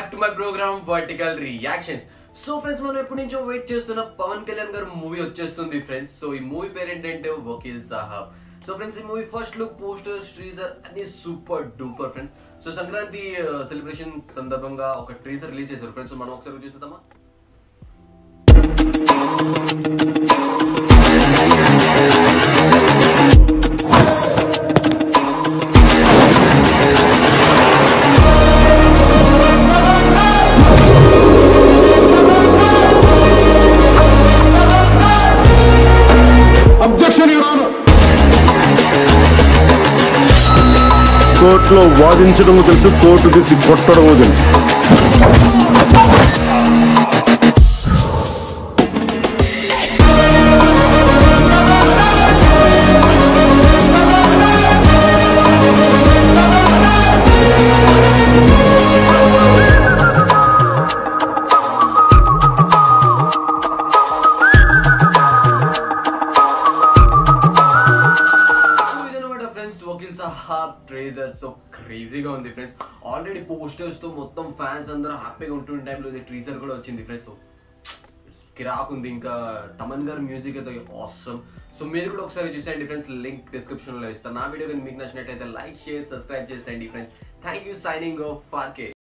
back to my program vertical reactions so friends మనం ఎప్పటి నుంచో వెయిట్ చేస్తున్న పవన్ కళ్యాణ్ గారు మూవీ వచ్చేస్తుంది ఫ్రెండ్స్ సో ఈ మూవీ పేరు ఏంటంటే వకీల్ సాహబ్ సో ఫ్రెండ్స్ ఈ movie first look posters teaser అన్ని super duper friends so Sankranti celebration సందర్భంగా ఒక ట్రీజర్ రిలీజ్ చేశారు ఫ్రెండ్స్ మనం ఒకసారి చూసేద్దామా అబ్జెక్షన్ యువర్ కోర్టులో వాదించడము తెలుసు కోర్టు తీసి కొట్టడము తెలుసు ఇదనమాట friends Vakeel Saab teaser so క్రేజీగా ఉంది ఫ్రెండ్స్ ఆల్రెడీ పోస్టర్స్ తో మొత్తం ఫ్యాన్స్ అందరూ హ్యాపీగా ఉంటున్న టైంలో ఇది ట్రీజర్ కూడా వచ్చింది ఫ్రెండ్స్ సో కిరాక్ ఉంది ఇంకా తమన్ గారి మ్యూజిక్ అయితే ఆసమ్ సో మీరు కూడా ఒకసారి చూసేయండి ఫ్రెండ్స్ లింక్ డిస్క్రిప్షన్ లో ఇస్తాను నా వీడియో కానీ మీకు నచ్చినట్టయితే లైక్ షేర్ సబ్స్క్రైబ్ చేసేయండి friends thank you signing off ఫార్ కే